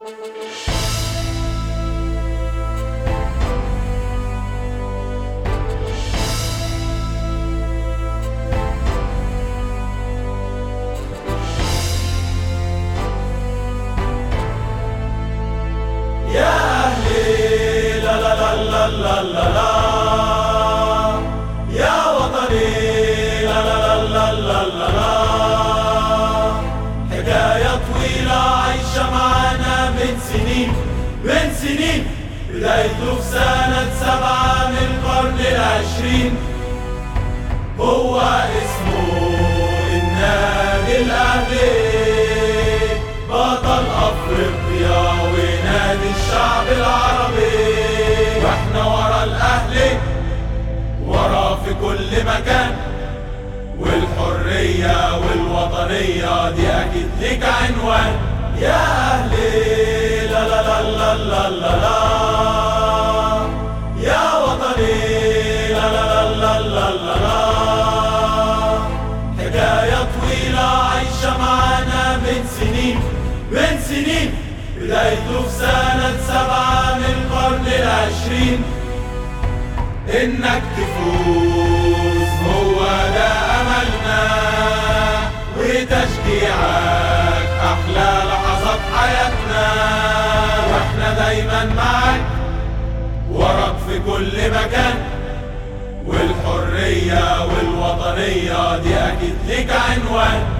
يا أهلي لا لا لا لا لا لا لا يا وطني لا لا لا لا لا لا لا حكاية طويلة عايشة معانا من سنين من سنين بدايته في سنة سبعة من القرن العشرين هو اسمه النادي الأهلي بطل أفريقيا ونادي الشعب العربي واحنا ورا الأهلي ورا في كل مكان والحرية والوطنية دي أكيد ليك عنوان يا أهلي لا لا لا لا لا لا, لا يا وطني لا لا لا لا لا لا, لا حكاية طويلة عايشة معانا من سنين من سنين بدايته في سنة سبعة من القرن العشرين إنك تفوز هو ده أملنا وتشجيعك أحلى لحظات حياتنا وإحنا دايما معاك وراك في كل مكان والحرية والوطنية دي أكيد ليك عنوان